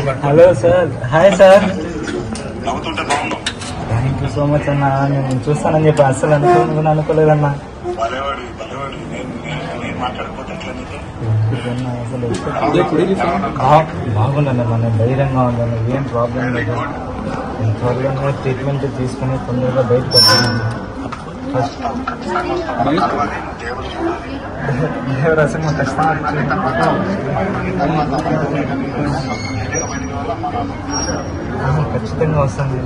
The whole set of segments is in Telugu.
హలో సార్ హాయ్ సార్ నవ్వుతుంటే బాగున్నావు థ్యాంక్ యూ సో మచ్ అన్న నేను చూస్తానని చెప్పి అస్సలు అనుకోను అనుకోలేదన్నా భలేవాడి భలేవాడి నేను నేను- నేను మాట్లాడకపోతే ఎట్లా నీతో ఇదన్నా అసలు ఆ, బాగుందండి మన ధైర్యంగా ఉందండి ఏం ప్రాబ్లం లేదు నేను త్వరలోనే ట్రీట్మెంట్ తీసుకుని తొందరగా బయటకు వస్తానండి ఫస్ట్ కలవాలి దేవుడు చూడాలి దేవరాశంగా ఖచ్చితంగా ఆ, ఖచ్చితంగా వస్తుంది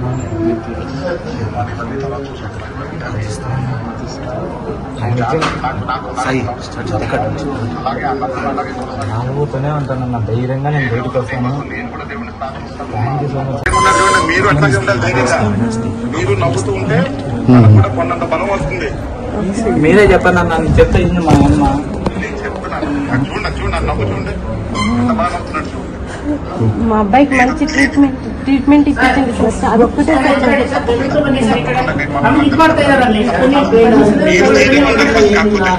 అలాగే అన్నప్పుడు అలాగే కొనసాగి నాలుగుతూనే ఉంటాను నా ధైర్యంగా నేను బయటకు వస్తాను నేను కూడా దేవుని ప్రార్థిస్తాను థ్యాంక్ యూ సో మచ్ ఏమన్నా మీరు అట్లాగే ఉండాలి ధైర్యంగా మీరు నవ్వుతూ ఉంటే మనకు కూడా కొన్నంత బలం వస్తుంది మీరే చెప్పండి అన్న నేను చెప్తే ఇది మా అమ్మ నేను చెప్తున్నాను నాకు చూడండి చూడండి నన్ను నవ్వు చూడండి ఎంత బాగా నవ్వుతున్నాడు చూడండి మా అబ్బాయికి మంచి ట్రీట్మెంట్ ట్రీట్మెంట్ ఇప్పించండి సార్ అదొక్కటే మీరు ధైర్యంగా ఉండాలి ఫస్ట్ కాకపోతే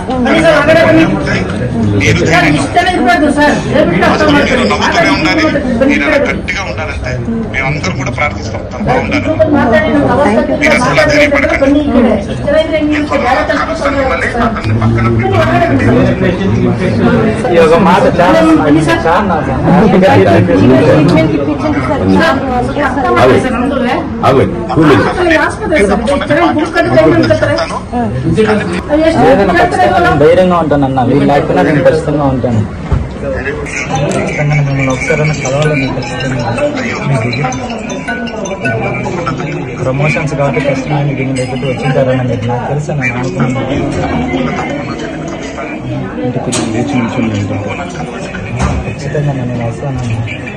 మీరు ధైర్యంగా ఫస్ట్ మీరు నవ్వుతూనే ఉండాలి మీరు అలా గట్టిగా ఉండాలంటే మేమందరం కూడా ప్రార్థిస్తాం తను బాగుండాలి మీరు అసలు ధైర్యపడకండి నేను త్వరగా కలుస్తాను మిమ్మల్ని అతన్ని పక్కన పెట్టుకోండి ఈ ఒక మాట చాలా చాలా నా ట్రీట్మెంట్ ఇప్పించండి సార్ చాలా లేదన్నా ఖచ్చితంగా నేను ధైర్యంగా ఉంటాను అన్న వీళ్ళు లేకపోయినా నేను ఖచ్చితంగా ఉంటాను ఖచ్చితంగా మిమ్మల్ని ఒకసారైనా కలవాలని ఖచ్చితంగా ప్రమోషన్స్ కాబట్టి ఖచ్చితంగా మీకు దీని దగ్గరికి వచ్చింటారని మీరు నాకు తెలుసు నేను అనుకున్నాను ఖచ్చితంగా నేను వస్తానన్నా